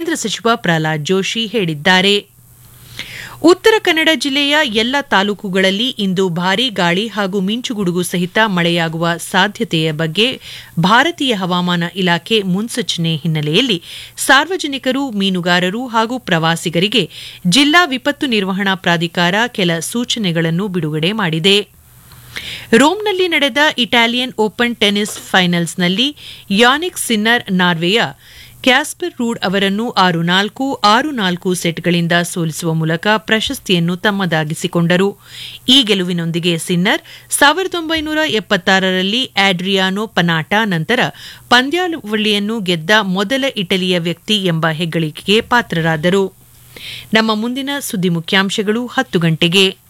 ಕೇಂದ್ರ ಸಚಿವ ಪ್ರಹ್ಲಾದ್ ಜೋಶಿ ಹೇಳಿದ್ದಾರೆ ಉತ್ತರ ಕನ್ನಡ ಜಿಲ್ಲೆಯ ಎಲ್ಲ ತಾಲೂಕುಗಳಲ್ಲಿ ಇಂದು ಭಾರೀ ಗಾಳಿ ಹಾಗೂ ಮಿಂಚುಗುಡುಗು ಸಹಿತ ಮಳೆಯಾಗುವ ಸಾಧ್ಯತೆಯ ಬಗ್ಗೆ ಭಾರತೀಯ ಹವಾಮಾನ ಇಲಾಖೆ ಮುನ್ಸೂಚನೆ ಹಿನ್ನೆಲೆಯಲ್ಲಿ ಸಾರ್ವಜನಿಕರು ಮೀನುಗಾರರು ಹಾಗೂ ಪ್ರವಾಸಿಗರಿಗೆ ಜಿಲ್ಲಾ ವಿಪತ್ತು ನಿರ್ವಹಣಾ ಪ್ರಾಧಿಕಾರ ಕೆಲ ಸೂಚನೆಗಳನ್ನು ಬಿಡುಗಡೆ ಮಾಡಿದೆ ರೋಮ್ನಲ್ಲಿ ನಡೆದ ಇಟಾಲಿಯನ್ ಓಪನ್ ಟೆನಿಸ್ ಫೈನಲ್ಸ್ನಲ್ಲಿ ಯಾನಿಕ್ ಸಿನ್ನರ್ ನಾರ್ವೆಯ ಕ್ಯಾಸ್ಪರ್ ರೂಡ್ ಅವರನ್ನು ಆರು ನಾಲ್ಕು ಆರು ನಾಲ್ಕು ಸೆಟ್ಗಳಿಂದ ಸೋಲಿಸುವ ಮೂಲಕ ಪ್ರಶಸ್ತಿಯನ್ನು ತಮ್ಮದಾಗಿಸಿಕೊಂಡರು ಈ ಗೆಲುವಿನೊಂದಿಗೆ ಸಿನ್ನರ್ ಸಾವಿರದ ಒಂಬೈನೂರ ಎಪ್ಪತ್ತಾರರಲ್ಲಿ ಆಡ್ರಿಯಾನೋ ಪನಾಟಾ ನಂತರ ಪಂದ್ಯಾವಳಿಯನ್ನು ಗೆದ್ದ ಮೊದಲ ಇಟಲಿಯ ವ್ಯಕ್ತಿ ಎಂಬ ಹೆಗ್ಗಳಿಕೆಗೆ ಪಾತ್ರರಾದರು ನಮ್ಮ ಮುಂದಿನ ಸುದ್ದಿ ಮುಖ್ಯಾಂಶಗಳು ಹತ್ತು ಗಂಟೆಗೆ